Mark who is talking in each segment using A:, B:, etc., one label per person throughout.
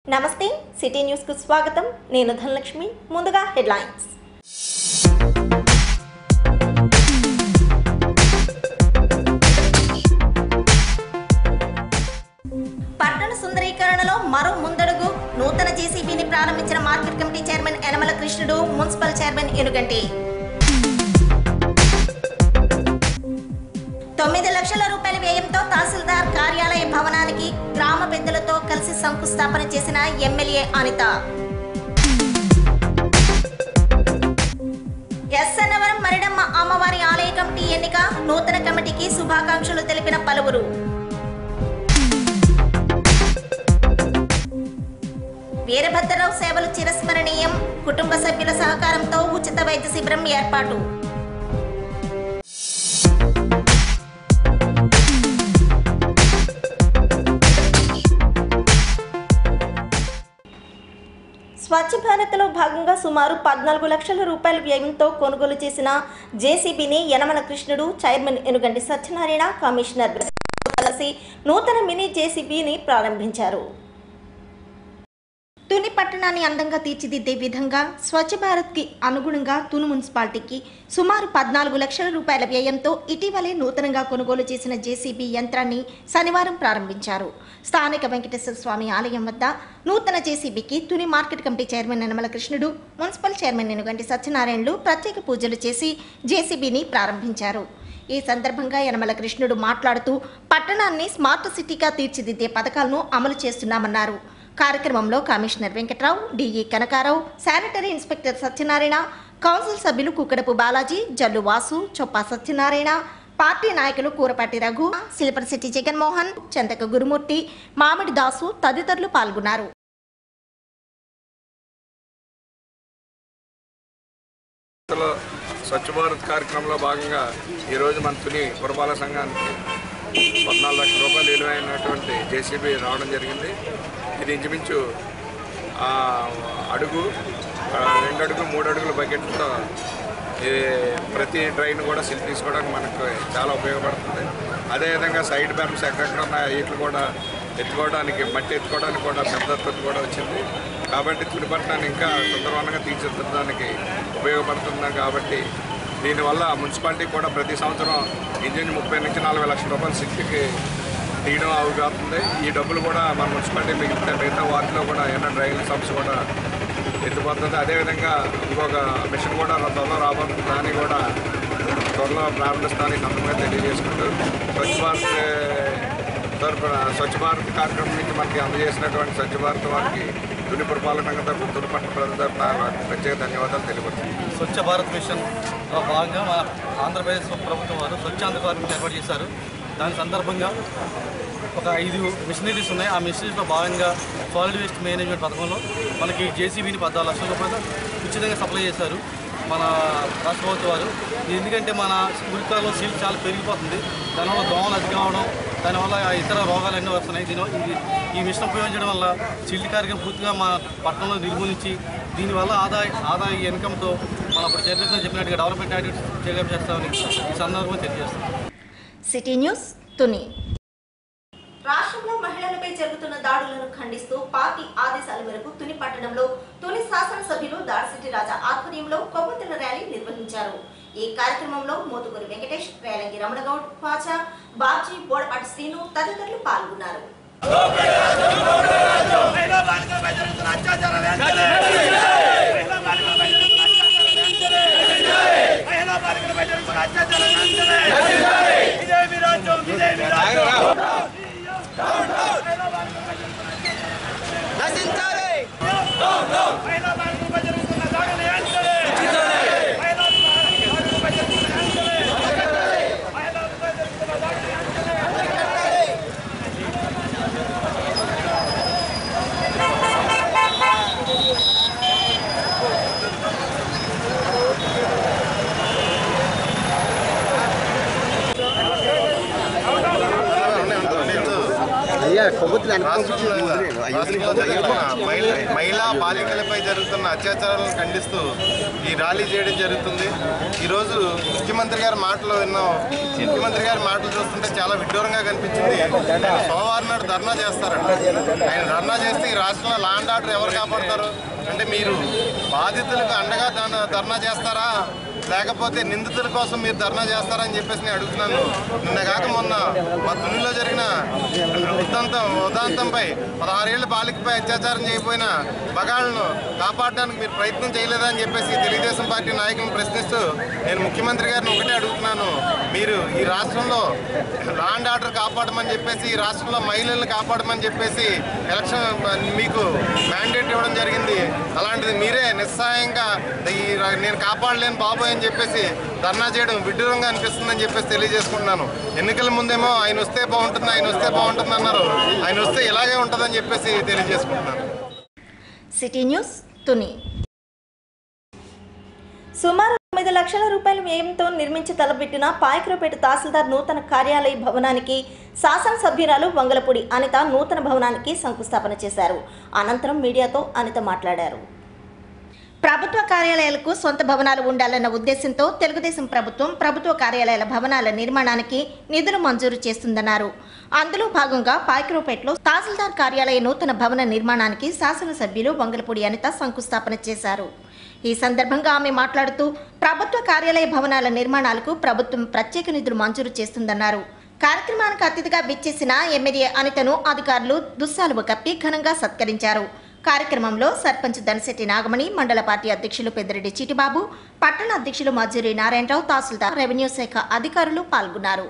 A: నమస్తే city news కు స్వాగతం నేను ధనలక్ష్మి ముందుగా హెడ్లైన్స్ పట్టణ సుందరీకరణలో మరో ముందడుగు నూతన జేసీబీని ప్రారంభించిన market committee chairman Yanamala Krishnudu municipal chairman Enuganti తొమ్మిది లక్షల రూపాయల వ్యయంతో తహసీల్దార్ కార్యాలయ భవనానికి గ్రామ పెద్దలతో కలిసి శంకుస్థాపన చేసిన ఎమ్మెల్యే అనిత ఎస్ అన్నవరం మరిడమ్మ అమ్మవారి ఆలయ కమిటీ ఎన్నిక నూతన కమిటీకి శుభాకాంక్షలు తెలిపిన పలువురు వీరభద్రరావు సేవలు చిరస్మరణీయం కుటుంబ సభ్యుల సహకారంతో ఉచిత వైద్య శిబిరం ఏర్పాటు స్వచ్ఛ భారత్లో భాగంగా సుమారు పద్నాలుగు లక్షల రూపాయల వ్యయంతో కొనుగోలు చేసిన జేసీబీని యనమల కృష్ణుడు చైర్మన్ ఎనుగంటి సత్యనారాయణ కమిషనర్ కలిసి నూతన మినీ జేసీబీని ప్రారంభించారు తుని పట్టణాన్ని అందంగా తీర్చిదిద్దే విధంగా స్వచ్ఛ భారత్కి అనుగుణంగా తుని మున్సిపాలిటీకి సుమారు పద్నాలుగు లక్షల రూపాయల వ్యయంతో ఇటీవలే నూతనంగా కొనుగోలు చేసిన జేసీబీ యంత్రాన్ని శనివారం ప్రారంభించారు స్థానిక వెంకటేశ్వర స్వామి ఆలయం వద్ద నూతన జేసీబీకి Tuni market committee chairman Yanamala Krishnudu municipal chairman Enuganti సత్యనారాయణలు ప్రత్యేక పూజలు చేసి జేసీబీని ప్రారంభించారు ఈ సందర్భంగా యనమల కృష్ణుడు మాట్లాడుతూ పట్టణాన్ని స్మార్ట్ సిటీగా తీర్చిదిద్దే పథకాలను అమలు చేస్తున్నామన్నారు కార్యక్రమంలో commissioner Venkatrao DE Kanakarao sanitary inspector Satyanarayana council సభ్యులు కుక్కడపు బాలాజీ జల్లు వాసు చొప్పా సత్యనారాయణ పార్టీ నాయకులు కూరపాటి రఘు సిల్పర్ సిటీ జగన్మోహన్ చంతక గురుమూర్తి మామిడి దాసు తదితరులు పాల్గొన్నారు
B: లో స్వచ్ఛ భారత్ కార్యక్రమంలో భాగంగా ఈరోజు మన తుని పురపాలక సంఘానికి పద్నాలుగు లక్షల రూపాయలు విలువైనటువంటి జేసీబీ రావడం జరిగింది ఇది ఇంచుమించు ఆ, అడుగు ఆ, రెండు అడుగు మూడు అడుగుల బకెట్తో ఈ ప్రతి డ్రైన్ కూడా సిల్ తీసుకోవడానికి మనకు చాలా ఉపయోగపడుతుంది అదేవిధంగా సైడ్ బ్యామ్స్ ఎక్కడెక్కడ ఉన్నాయి వీటిని కూడా ఎత్తుకోవడానికి మట్టి ఎత్తుకోవడానికి కూడా పెద్ద తొట్టి కూడా వచ్చింది కాబట్టి తుడిపట్నాన్ని ఇంకా సుందరవనంగా తీర్చిదిద్దడానికి ఉపయోగపడుతుంది కాబట్టి దీనివల్ల మున్సిపాలిటీ కూడా ప్రతి సంవత్సరం ఇంజిన్ ముప్పై నుంచి నలభై లక్షల రూపాయలు సిట్కి తీయడం అవుతుంది ఈ డబ్బులు కూడా మన మున్సిపాలిటీ మిగిలితే మిగతా వాటిలో కూడా ఏమైనా డ్రైనేజ్ సబ్స్ కూడా ఎత్తిపోతుంది అదేవిధంగా ఇంకొక మిషన్ కూడా త్వరలో రాబోతుంది దాన్ని కూడా త్వరలో ప్రారంభిస్తానని సందర్భంగా తెలియజేసుకుంటూ స్వచ్ఛ భారత్ తరపున స్వచ్ఛ భారత్ కార్యక్రమం నుంచి మనకి అందజేసినటువంటి స్వచ్ఛ భారత్ వారికి తుని పురపాలక తరపున తుని పట్టణ ప్రజల తరపున వారికి ప్రత్యేక ధన్యవాదాలు తెలియపడుతుంది
C: స్వచ్ఛ భారత్ మిషన్ లో భాగంగా మన ఆంధ్రప్రదేశ్ ప్రభుత్వం వారు స్వచ్ఛ ఆంధ్రప్రదేశ్ ఏర్పాటు చేశారు దాని సందర్భంగా ఒక ఐదు మిషనరీస్ ఉన్నాయి ఆ మిషనరీస్లో భాగంగా సాలిడ్ వేస్ట్ మేనేజ్మెంట్ పథకంలో మనకి జేసీబీని పద్నాలుగు లక్షల రూపాయలు ఉచితంగా సప్లై చేశారు మన రాష్ట్ర ప్రభుత్వం వారు ఇది ఎందుకంటే మన మురికాల్లో సీల్ చాలా పెరిగిపోతుంది దానివల్ల దోమలు అధికం అవడం దానివల్ల ఇతర రోగాలు ఎన్నో వస్తున్నాయి దీని ఇది ఈ మిషన్ ఉపయోగించడం వల్ల సిల్ట్ కార్యక్రమం పూర్తిగా మా పట్టణంలో నిర్మూలించి దీనివల్ల ఆదాయ ఆదాయ ఇన్కమ్తో మన అప్పుడు చైర్మన్ చెప్పినట్టుగా డెవలప్మెంట్ యాక్టివిటీస్ చేస్తామని ఈ సందర్భంగా తెలియజేస్తాం
A: సిటీ న్యూస్ తుని రాష్ట్రంలో మహిళలపై జరుగుతున్న దాడులను ఖండిస్తూ పార్టీ ఆదేశాల మేరకు తుని పట్టణంలో తుని శాసనసభ్యులు దాడిసిటి రాజా ఆధ్వర్యంలో కొవ్వొత్తుల ర్యాలీ నిర్వహించారు ఈ కార్యక్రమంలో మోతుగురి వెంకటేష్ రేలంగి రమణగౌడ్ పాచా బాబ్జీ బోడపాటి శ్రీను తదితరులు పాల్గొన్నారు
D: మహిళా బాలికలపై జరుగుతున్న అత్యాచారాలు వెంటనే మహిళా బాలికలపై జరుగుతున్న అత్యాచారాలు వెంటనే మహిళా బాలికలపై జరుగుతున్న అత్యాచారాలు వెంటనే ఇదే మీ రాజ్యం ఇదే మీ రాజ్యం మహిళా బాలికలపై జరుగుతున్న మహిళా బాలికలపై జరుగుతున్న దాడులు వెంటనే మహిళా బాలికలపై జరుగుతున్న వెంటనే మహిళలపై జరుగుతున్న దాడులు వెంటనే
E: అయ్యా రాష్ట్రంలో రాష్ట్రంలో జరుగుతున్న మహిళ- మహిళా బాలికలపై జరుగుతున్న అత్యాచారాలను ఖండిస్తూ ఈ ర్యాలీ చేయడం జరుగుతుంది ఈరోజు ముఖ్యమంత్రి గారి మాటలు విన్నాం ముఖ్యమంత్రి గారి మాటలు చూస్తుంటే చాలా విడ్డూరంగా కనిపించింది ఆయన సోమవారం నాడు ధర్నా చేస్తారంట ఆయన ధర్నా చేస్తే ఈ రాష్ట్రంలో లా అండ్ ఆర్డర్ ఎవరు కాపాడతారు అంటే మీరు బాధితులకు అండగా ధర్నా- ధర్నా చేస్తారా లేకపోతే నిందితుల కోసం మీరు ధర్నా చేస్తారని చెప్పేసి నేను అడుగుతున్నాను నిన్న కాక మొన్న మా తునిలో జరిగిన ఉదంతం ఉదాంతంపై పదహారేళ్ల బాలికపై అత్యాచారం చేయబోయిన మగాళ్ళను కాపాడడానికి మీరు ప్రయత్నం చేయలేదా అని చెప్పేసి తెలుగుదేశం పార్టీ నాయకులను ప్రశ్నిస్తూ నేను ముఖ్యమంత్రి గారిని ఒకటే అడుగుతున్నాను మీరు ఈ రాష్ట్రంలో లా అండ్ ఆర్డర్ కాపాడమని చెప్పేసి ఈ రాష్ట్రంలో మహిళలను కాపాడమని చెప్పేసి ఎలక్షన్ మీకు మ్యాండేట్ ఇవ్వడం జరిగింది అలాంటిది మీరే నిస్సహాయంగా ఈ రా- నేను కాపాడలేను బాబోయ్ అని చెప్పేసి ధర్నా చేయడం విడ్డూరంగా అనిపిస్తుందని చెప్పేసి తెలియజేసుకుంటున్నాను ఎన్నికల ముందేమో ఆయన వస్తే బాగుంటుంది ఆయన వస్తే బాగుంటుంది అన్నారు ఆయన వస్తే ఇలాగే ఉంటుందని చెప్పేసి తెలియజేసుకుంటున్నాను
A: సిటీ న్యూస్ తుని సుమారు తొమ్మిది లక్షల రూపాయల వ్యయంతో నిర్మించి తలపెట్టిన పాయకరపేట తహసీల్దార్ నూతన కార్యాలయ భవనానికి శాసనసభ్యురాలు వంగలపూడి అనిత నూతన భవనానికి శంకుస్థాపన చేశారు అనంతరం మీడియాతో అనిత మాట్లాడారు ప్రభుత్వ కార్యాలయాలకు సొంత భవనాలు ఉండాలన్న ఉద్దేశంతో తెలుగుదేశం ప్రభుత్వం ప్రభుత్వ కార్యాలయాల భవనాల నిర్మాణానికి నిధులు మంజూరు చేస్తుందన్నారు అందులో భాగంగా పాయకరావుపేటలో తహసీల్దార్ కార్యాలయ నూతన భవన నిర్మాణానికి శాసనసభ్యులు వంగలపూడి అనిత శంకుస్థాపన చేశారు ఈ సందర్భంగా ఆమె మాట్లాడుతూ ప్రభుత్వ కార్యాలయ భవనాల నిర్మాణాలకు ప్రభుత్వం ప్రత్యేక నిధులు మంజూరు చేస్తుందన్నారు కార్యక్రమానికి అతిథిగా విచ్చేసిన ఎమ్మెల్యే అనితను అధికారులు దుస్సాలువ కప్పి ఘనంగా సత్కరించారు కార్యక్రమంలో సర్పంచ్ దనశెట్టి నాగమణి మండల పార్టీ అధ్యక్షులు పెద్దిరెడ్డి చిటిబాబు పట్టణ అధ్యక్షులు మజ్జూరి నారాయణరావు తహసీల్దార్ రెవెన్యూ శాఖ అధికారులు పాల్గొన్నారు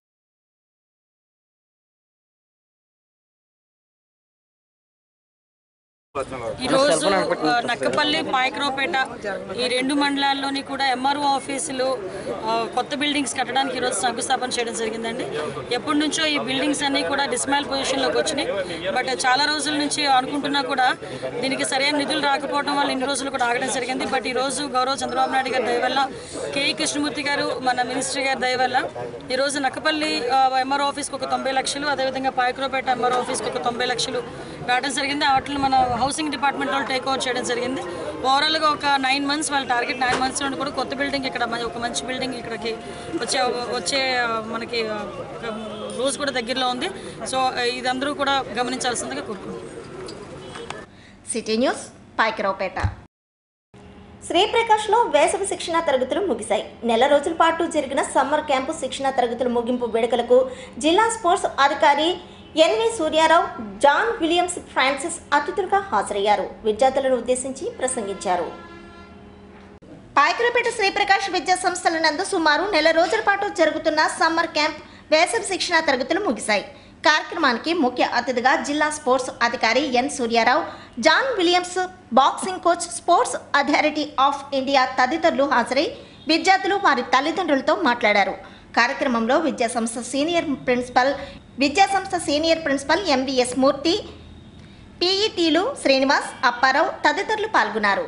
F: ఈరోజు ఆ, నక్కపల్లి పాయకరావుపేట ఈ రెండు మండలాల్లోని కూడా ఎంఆర్ఓ ఆఫీసులు ఆ, కొత్త బిల్డింగ్స్ కట్టడానికి ఈరోజు శంకుస్థాపన చేయడం జరిగిందండి ఎప్పటి నుంచో ఈ బిల్డింగ్స్ అన్నీ కూడా డిస్మాల్ పొజిషన్లోకి వచ్చినాయి బట్ చాలా రోజుల నుంచి అనుకుంటున్నా కూడా దీనికి సరైన నిధులు రాకపోవడం వల్ల ఇన్ని రోజులు కూడా ఆగడం జరిగింది బట్ ఈ రోజు గౌరవ చంద్రబాబు నాయుడు గారి దయ వల్ల కేఈ కృష్ణమూర్తి గారు మన మినిస్టర్ గారి దయ వల్ల ఈరోజు నక్కపల్లి ఎంఆర్ఓ ఆఫీస్కి ఒక తొంభై లక్షలు అదేవిధంగా పాయకరావుపేట ఎంఆర్ఓ ఆఫీస్కి ఒక తొంభై లక్షలు రావడం జరిగింది వాటిని మన హౌసింగ్ డిపార్ట్మెంట్ వాళ్ళు టేక్ ఓవర్ చేయడం జరిగింది ఓవరాల్గా ఒక నైన్ మంత్స్ వాళ్ళ టార్గెట్ నైన్ మంత్స్ నుండి కూడా కొత్త బిల్డింగ్ ఇక్కడ మ- ఒక మంచి బిల్డింగ్ ఇక్కడికి వచ్చే వచ్చే ఆ, మనకి ఆ, ఒక రోజు కూడా దగ్గరలో ఉంది సో ఇది అందరూ కూడా గమనించాల్సిందిగా కోరుకుంటున్నాను
A: సిటీ న్యూస్ పాయకరావుపేట శ్రీప్రకాష్లో వేసవి శిక్షణ తరగతులు ముగిశాయి నెల రోజుల పాటు జరిగిన సమ్మర్ క్యాంపు శిక్షణ తరగతుల ముగింపు వేడుకలకు జిల్లా స్పోర్ట్స్ అధికారి NV Suryarao John Williams Francis అతిథులుగా హాజరయ్యారు విద్యార్థులను ఉద్దేశించి ప్రసంగించారు పాయకరపేట శ్రీప్రకాష్ విద్యా సంస్థల నందు సుమారు నెల రోజుల పాటు జరుగుతున్న సమ్మర్ క్యాంప్ వేసవి శిక్షణ తరగతులు ముగిశాయి కార్యక్రమానికి ముఖ్య అతిథిగా జిల్లా స్పోర్ట్స్ అధికారి N Suryarao John Williams boxing coach sports authority of India తదితరులు హాజరై విద్యార్థులు వారి తల్లిదండ్రులతో మాట్లాడారు కార్యక్రమంలో విద్యాసంస్థ సీనియర్ ప్రిన్సిపల్ విద్యాసంస్థ సీనియర్ ప్రిన్సిపల్ ఎంవిఎస్ మూర్తి పీఈటీలు శ్రీనివాస్ అప్పారావు తదితరులు పాల్గొన్నారు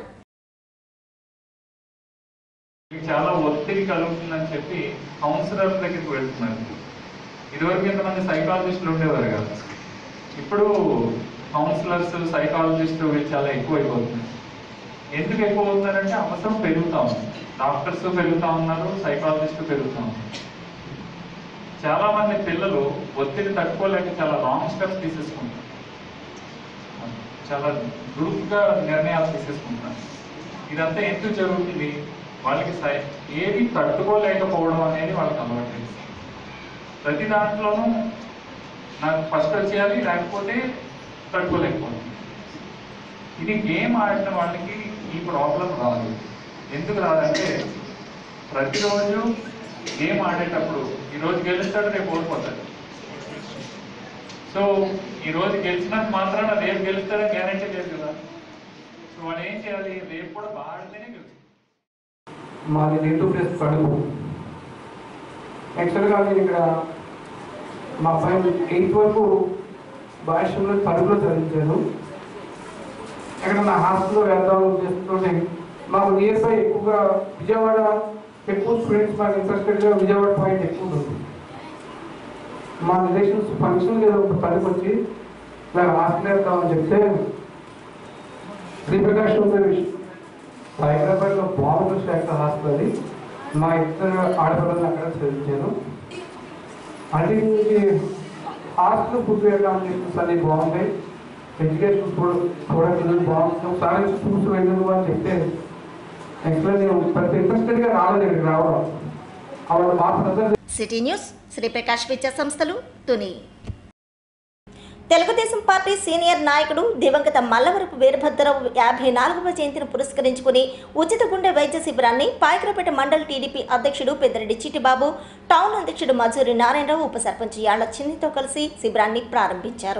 G: మీకు చాలా ఒత్తిడి కలుగుతుందని చెప్పి కౌన్సిలర్ దగ్గరికి వెళ్తున్నారు ఇదివరకు ఇంతమంది సైకాలజిస్టులు ఉండేవారు కదా ఇప్పుడు కౌన్సిలర్స్ సైకాలజిస్టులు వీళ్ళు చాలా ఎక్కువ అయిపోతున్నారు ఎందుకు ఎక్కువ అవుతున్నారంటే అవసరం పెరుగుతా ఉంది డాక్టర్స్ పెరుగుతా ఉన్నారు సైకాలజిస్టులు పెరుగుతా ఉన్నారు చాలా మంది పిల్లలు ఒత్తిడి తట్టుకోలేక చాలా రాంగ్ స్టెప్స్ తీసేసుకుంటారు చాలా దురుగ్గా నిర్ణయాలు తీసేసుకుంటారు ఇదంతా ఎందుకు జరుగుతుంది వాళ్ళకి సై- ఏది తట్టుకోలేకపోవడం అనేది వాళ్ళకి అలవాటు ప్రతి దాంట్లోనూ నాకు ఫస్ట్ వచ్చేయాలి లేకపోతే తట్టుకోలేకపోవడం ఇది గేమ్ ఆడిన వాళ్ళకి ఈ ప్రాబ్లం రాదు ఎందుకు రాదంటే ప్రతిరోజు గేమ్ ఆడేటప్పుడు ఈ రోజు గెలుస్తాడు రేపు ఓడిపోతాడు సో ఈ రోజు గెలిచినంత మాత్రాన రేపు గెలుస్తాడని గ్యారంటీ లేదు కదా సో వాడు ఏం చేయాలి రేపు కూడా బాగా ఆడితేనే గెలుస్తాడు
H: మాది నేటివ్ ప్లేస్ కడుపు యాక్చువల్గా నేను ఇక్కడ మా అబ్బాయి ఎయిత్ వరకు భాషలో కడుపులో చదివించాను అక్కడ నా హాస్టల్లో వెళ్దాం చేస్తుంటే మాకు నియర్ బై ఎక్కువగా విజయవాడ ఎక్కువ స్టూడెంట్స్ మాకు ఇంట్రెస్టెడ్గా విజయవాడ పాయింట్ ఎక్కువ ఉంటుంది మా రిలేషన్స్ ఫంక్షన్ ఏదో ఒక పనికి వచ్చి ఇలా హాస్టల్ వెళ్తామని చెప్తే శ్రీప్రకాష్ సుందర్ హైదరాబాద్లో బాంబు శాఖ హాస్టల్ అది మా ఇద్దరు ఆడపిల్లలు అక్కడ చదివించాను అంటే నుంచి హాస్టల్ ఫుడ్ అకామిడేషన్స్ అన్ని బాగుంటాయి ఎడ్యుకేషన్ కూడా కూడా పిల్లలు బాగుంటాం ఒకసారి చూసి వెళ్ళను అని చెప్తే యాక్చువల్గా నేను ప్రతి ఇంట్రెస్టెడ్గా రాలేదు ఇక్కడికి రావడం అప్పుడు మా బ్రదర్
A: సిటీ న్యూస్ శ్రీప్రకాష్ విద్యా సంస్థలు తుని తెలుగుదేశం పార్టీ సీనియర్ నాయకుడు దివంగత మల్లవరపు వీరభద్రరావు యాభై నాలుగవ జయంతిని పురస్కరించుకుని ఉచిత గుండె వైద్య శిబిరాన్ని పాయకరపేట మండల్ టీడీపీ అధ్యక్షుడు పెద్దిరెడ్డి చిట్టిబాబు టౌన్ అధ్యక్షుడు మజూరి నారాయణరావు ఉప సర్పంచ్ యాళ్ల చిన్నితో కలిసి శిబిరాన్ని ప్రారంభించారు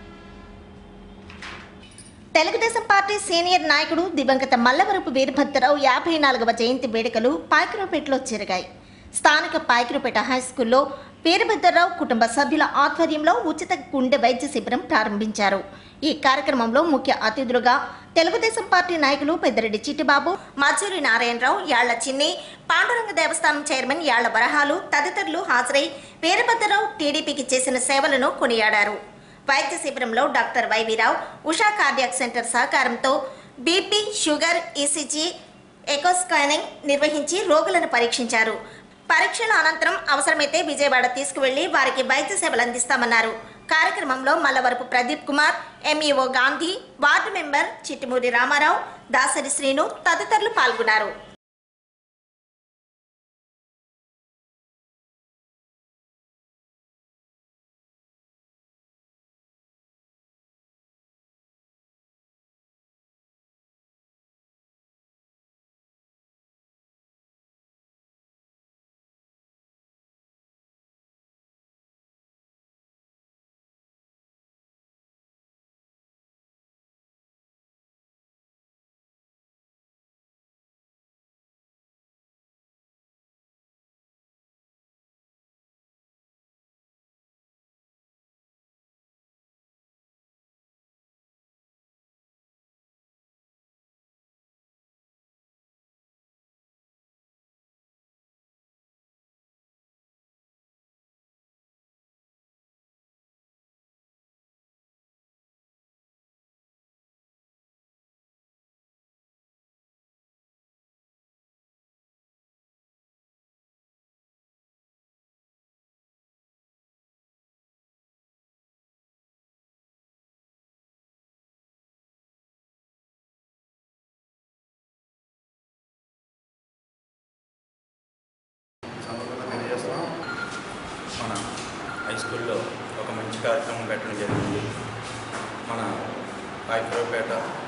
A: తెలుగుదేశం పార్టీ సీనియర్ నాయకుడు దివంగత మల్లవరపు వీరభద్రరావు యాభై నాలుగవ జయంతి వేడుకలు పాయకరావుపేటలో జరిగాయి స్థానిక పాయకరావుపేట హై స్కూల్లో వీరభద్రరావు కుటుంబ సభ్యుల ఆధ్వర్యంలో ఉచిత గుండె వైద్య శిబిరం ప్రారంభించారు ఈ కార్యక్రమంలో ముఖ్య అతిథులుగా తెలుగుదేశం పార్టీ నాయకులు పెద్దిరెడ్డి చిట్టిబాబు మజూరి నారాయణరావు యాళ్ల చిన్ని పాండురంగ దేవస్థానం చైర్మన్ యాళ్ల వరహాలు తదితరులు హాజరై వీరభద్రరావు టీడీపీకి చేసిన సేవలను కొనియాడారు వైద్య శిబిరంలో doctor YV Rao Usha cardiac centre సహకారంతో బీపీ షుగర్ ఈసీజీ ఎకోస్కానింగ్ నిర్వహించి రోగులను పరీక్షించారు పరీక్షల అనంతరం అవసరమైతే విజయవాడ తీసుకువెళ్లి వారికి వైద్య సేవలు అందిస్తామన్నారు కార్యక్రమంలో Mallavarapu Pradeep Kumar MEO Gandhi ward member Chittimuri Ramarao Dasari Srinu తదితరులు పాల్గొన్నారు
I: సందర్భంగా తెలియజేస్తున్నాం మన హై స్కూల్లో ఒక మంచి కార్యక్రమం పెట్టడం జరిగింది మన పాయకరావుపేట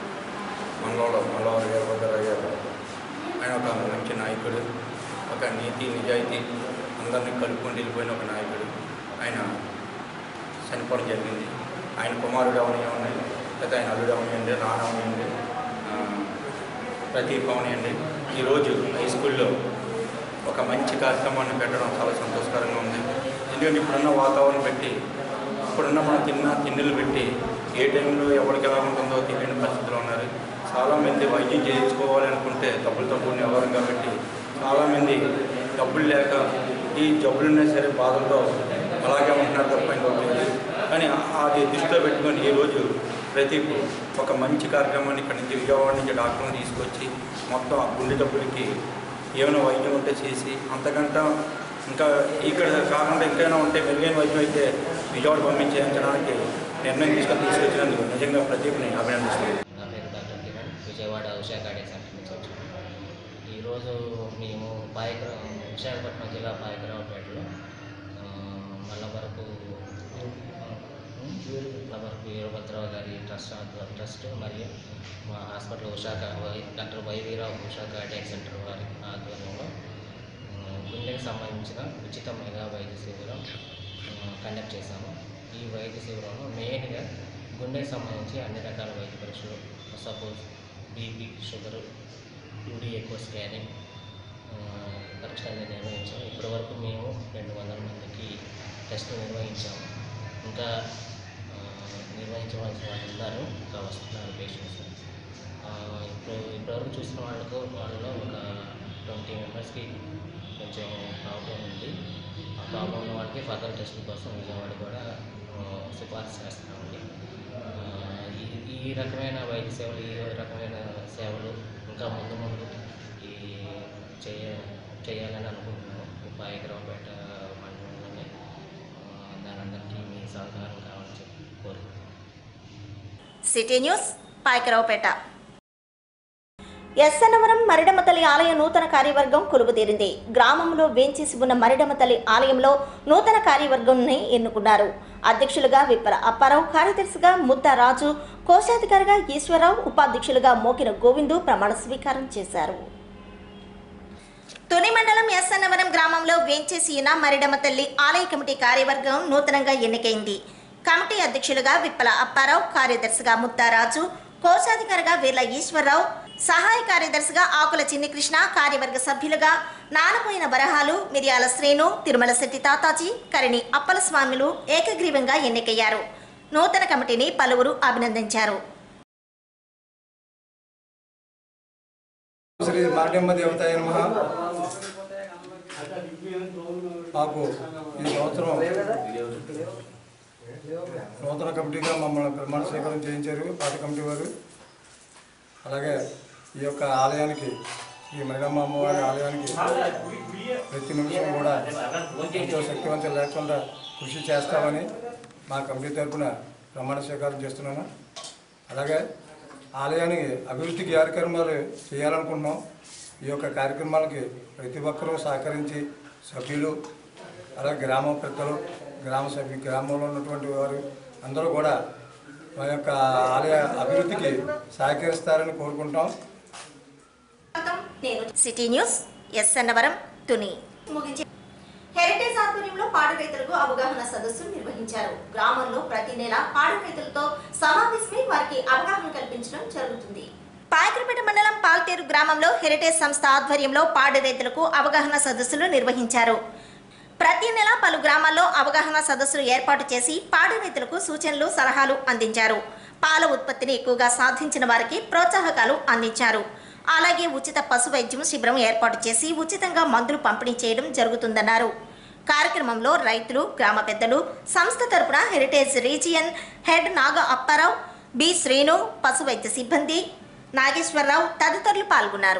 I: మనలో మల్లవారి వీరభద్రయ్య గారు ఆయన ఒక మంచి నాయకుడు ఒక నీతి నిజాయితీ అందరినీ కలుపుకొని వెళ్ళిపోయిన ఒక నాయకుడు ఆయన చనిపోవడం జరిగింది ఆయన కుమారుడు అవనివ్వండి లేదా ఆయన అల్లుడు అవనివ్వండి నాన్న అవనివ్వండి ఆ, ప్రదీప్ అవనివ్వండి ఈరోజు హై స్కూల్లో ఒక మంచి కార్యక్రమాన్ని పెట్టడం చాలా సంతోషకరంగా ఉంది ఎందుకంటే ఇప్పుడున్న వాతావరణం పెట్టి ఇప్పుడున్న మనం తిన్న తిండిలు పెట్టి ఏ టైంలో ఎవరికి ఎలా ఉంటుందో తెలియని పరిస్థితిలో ఉన్నారు చాలామంది వైద్యం చేయించుకోవాలి అనుకుంటే డబ్బులతో కూడిన వ్యవహారం కాబట్టి చాలామంది డబ్బులు లేక ఈ జబ్బులున్నా సరే బాధలతో అలాగే ఉంటున్నారు తప్ప ఇంకొకటి లేదు. కానీ అది దృష్టిలో పెట్టుకొని ఈరోజు ప్రదీప్ ఒక మంచి కార్యక్రమాన్ని ఇక్కడ నుంచి విజయవాడ నుంచి డాక్టర్ని తీసుకొచ్చి మొత్తం ఆ గుండె జబ్బులకి ఏమైనా వైద్యం ఉంటే చేసి అంతకంటే ఇంకా ఇక్కడ కాకుండా ఇంకైనా ఉంటే మెరుగైన వైద్యం అయితే విజయవాడ పంపించేయించడానికి నిర్ణయం తీసుకొని తీసుకొచ్చినందుకు నిజంగా ప్రదీప్ని అభినందిస్తున్నాను
J: నా పేరు doctor Kiran Vijayawada Usha cardiac centre నుంచి వచ్చాను ఈరోజు మేము పాయకర విశాఖపట్నం జిల్లా పాయకరావుపేటలో ఆ, మల్లవరపు మల్లవరపు వీరభద్రరావు గారి ట్రస్ట్ ఆధ్వ- ట్రస్ట్ మరియు మా హాస్పిటల్ ఉషా కా- వై- doctor YV Rao Usha cardiac centre వారి ఆధ్వర్యంలో ఆ, గుండెకి సంబంధించిన ఉచిత మెగా వైద్య శిబిరం ఆ, కండక్ట్ చేశాము ఈ వైద్య శిబిరంలో మెయిన్గా గుండెకి సంబంధించి అన్ని రకాల వైద్య పరీక్షలు సపోజ్ బీపీ షుగరు యూడీ ఎక్కువ స్కానింగ్ ఆ, పరీక్షలు నిర్వహించాము ఇప్పటి వరకు మేము రెండు వందల మందికి టెస్టులు నిర్వహించాము ఇంకా ఆ, నిర్వహించవలసిన వాళ్ళు ఉన్నారు ఇంకా వస్తున్నారు పేషెంట్స్ ఆ, ఇప్పుడు ఇప్పటివరకు చూసిన వాళ్ళకు వాళ్ళలో ఒక ట్వంటీ మెంబర్స్కి కొంచెం ప్రాబ్లం ఉంది ఆ ప్రాబ్లం ఉన్న వాళ్ళకి ఫర్దర్ టెస్టుల కోసం విజయవాడ కూడా ఆ, సిఫార్సు చేస్తున్నామండి ఈ రకమైన వైద్య సేవలు ఈ రకమైన సేవలు ఇంకా ముందు ముందు ఈ చేయ చేయాలని అనుకుంటున్నాను ఈ పాయకరావుపేట మండలంలోనే ఆ, దాని అందరికీ మీ సహకారం కావాలని చెప్పి కోరుకుంటున్నాను
A: సిటీ న్యూస్ పాయకరావుపేట ఎస్ఎన్నవరం మరిడమ్మ తల్లి ఆలయ నూతన కార్యవర్గం కొలువుతీరింది గ్రామంలో వేంచేసి ఉన్న మరిడమ్మ తల్లి ఆలయంలో నూతన కార్యవర్గంని ఎన్నుకున్నారు అధ్యక్షులుగా విప్పల అప్పారావు కార్యదర్శిగా ముద్ద రాజు కోశాధికారిగా ఈశ్వరరావు ఉపాధ్యక్షులుగా మోకిన గోవిందు ప్రమాణ స్వీకారం చేశారు తుని మండలం ఎస్ఎన్నవరం గ్రామంలో వేంచేసి ఉన్న మరిడమ్మ తల్లి ఆలయ కమిటీ కార్యవర్గం నూతనంగా ఎన్నికైంది కమిటీ అధ్యక్షులుగా విప్పల అప్పారావు కార్యదర్శిగా ముత్తారాజు కోశాధికారిగా వీర్ల ఈశ్వరరావు సహాయ కార్యదర్శిగా ఆకుల చిన్ని కృష్ణ కార్యవర్గ సభ్యులుగా నానపోయిన వరహాలు మిరియాల శ్రేణు తిరుమల శెట్టి తాతాజీ కరిణి అప్పల స్వాములు ఏకగ్రీవంగా ఎన్నికయ్యారు నూతన కమిటీని పలువురు అభినందించారు
K: శ్రీ మాటమ్మ దేవతాయ నమ మాకు ఈ సంవత్సరం నూతన కమిటీగా మమ్మల్ని ప్రమాణ స్వీకారం చేయించారు పాత కమిటీ వారు అలాగే ఈ యొక్క ఆలయానికి ఈ మరిడమ్మ అమ్మవారి ఆలయానికి ప్రతి నిమిషం కూడా ఎంతో శక్తివంతం లేకుండా కృషి చేస్తామని మా కమిటీ తరఫున ప్రమాణ స్వీకారం చేస్తున్నాను అలాగే ఆలయానికి అభివృద్ధి కార్యక్రమాలు చేయాలనుకుంటున్నాం ఈ యొక్క కార్యక్రమాలకి ప్రతి ఒక్కరూ సహకరించి సభ్యులు అలాగే గ్రామ పెద్దలు గ్రామ సభ్యు గ్రామంలో ఉన్నటువంటి వారు అందరూ కూడా మా యొక్క ఆలయ అభివృద్ధికి సహకరిస్తారని కోరుకుంటాం
A: city news S Annavaram Tuni ముగించి హెరిటేజ్ ఆధ్వర్యంలో పాడి రైతులకు అవగాహన సదస్సులు నిర్వహించారు గ్రామంలో ప్రతి నెల పాడి రైతులతో సమావేశమై వారికి అవగాహన కల్పించడం జరుగుతుంది పాయకరపేట మండలం పాల్తేరు గ్రామంలో హెరిటేజ్ సంస్థ ఆధ్వర్యంలో పాడి రైతులకు అవగాహన సదస్సులు నిర్వహించారు ప్రతి నెల పలు గ్రామాల్లో అవగాహన సదస్సులు ఏర్పాటు చేసి పాడి రైతులకు సూచనలు సలహాలు అందించారు పాల ఉత్పత్తిని ఎక్కువగా సాధించిన వారికి ప్రోత్సాహకాలు అందించారు అలాగే ఉచిత పశు వైద్యం శిబిరం ఏర్పాటు చేసి ఉచితంగా మందులు పంపిణీ చేయడం జరుగుతుందన్నారు కార్యక్రమంలో రైతులు గ్రామ పెద్దలు సంస్థ తరపున Heritage region head Naga Apparao B Srinu పశు వైద్య సిబ్బంది నాగేశ్వరరావు తదితరులు పాల్గొన్నారు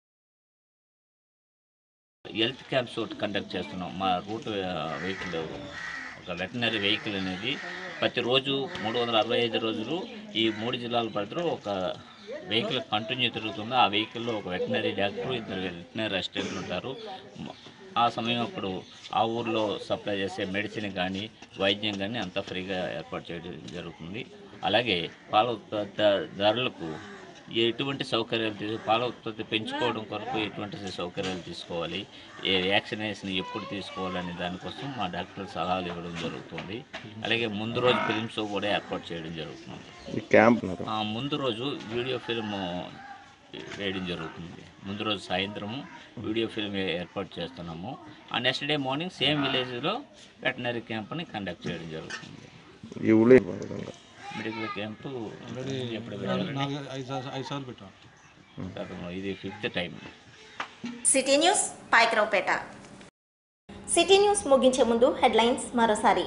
L: హెల్త్ క్యాంప్స్ ఒకటి కండక్ట్ చేస్తున్నాం మా రూట్ వెహికల్ ఒక వెటనరీ వెహికల్ అనేది ప్రతిరోజు మూడు వందల అరవై ఐదు రోజులు ఈ మూడు జిల్లాల పరిధిలో ఒక వెహికల్ కంటిన్యూ తిరుగుతుంది ఆ వెహికల్లో ఒక వెటనరీ డాక్టర్ ఇద్దరు వెటనరీ అసిస్టెంట్లు ఉంటారు మ- ఆ సమయం అప్పుడు ఆ ఊర్లో సప్లై చేసే మెడిసిన్ కానీ వైద్యం కానీ అంతా ఫ్రీగా ఏర్పాటు చేయడం జరుగుతుంది అలాగే పాల ఉత్పత్తిదారులకు ఎటువంటి సౌకర్యాలు తీసు పాల ఉత్పత్తి పెంచుకోవడం కొరకు ఎటువంటి సౌకర్యాలు తీసుకోవాలి ఏ వ్యాక్సినేషన్ ఎప్పుడు తీసుకోవాలనే దానికోసం మా డాక్టర్ సలహాలు ఇవ్వడం జరుగుతుంది అలాగే ముందు రోజు ఫిలిమ్స్ కూడా ఏర్పాట్ చేయడం జరుగుతుంది
M: ఈ క్యాంప్
L: ఆ ముందు రోజు వీడియో ఫిల్మ్ వేయడం జరుగుతుంది ముందు రోజు సాయంత్రము వీడియో ఫిల్మ్ ఏర్పాటు చేస్తున్నాము ఆ నెక్స్ట్ డే మార్నింగ్ సేమ్ విలేజ్లో వెటనరీ క్యాంప్ని కండక్ట్ చేయడం జరుగుతుంది
M: ఈ ఊళ్ళో ఈ భాగంగా
L: మెడికల్ క్యాంపు ఎప్పుడు
C: ఐదు సార్లు పెట్టాం
L: పెట్టారు ఇది fifth time
A: city news Payakaraopeta city news ముగించే ముందు హెడ్లైన్స్ మరోసారి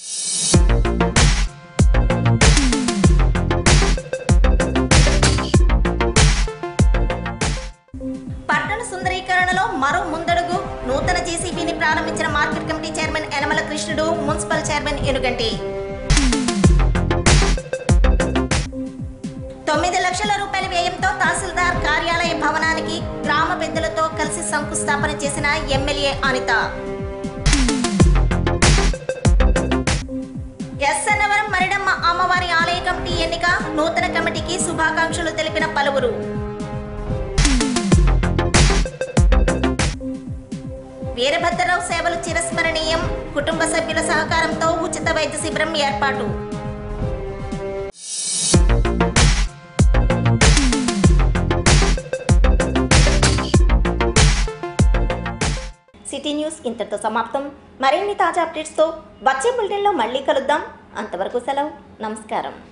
A: పట్టణ సుందరీకరణలో మరో ముందడుగు నూతన జేసీబీని ప్రారంభించిన market committee chairman Yanamala Krishnudu municipal chairman Enuganti తొమ్మిది లక్షల రూపాయల వ్యయంతో తహసీల్దార్ కార్యాలయ భవనానికి గ్రామ పెద్దలతో కలిసి శంకుస్థాపన చేసిన ఎమ్మెల్యే అనిత ఎస్ఎన్నవరం మరిడమ్మ అమ్మవారి ఆలయ కమిటీ ఎన్నిక నూతన కమిటీకి శుభాకాంక్షలు తెలిపిన పలువురు వీరభద్రరావు సేవలు చిరస్మరణీయం కుటుంబ సభ్యుల సహకారంతో ఉచిత వైద్య శిబిరం ఏర్పాటు సిటీ న్యూస్ ఇంతటితో సమాప్తం మరిన్ని తాజా అప్డేట్స్తో వచ్చే బులెటిన్లో మళ్ళీ కలుద్దాం అంతవరకు సెలవు నమస్కారం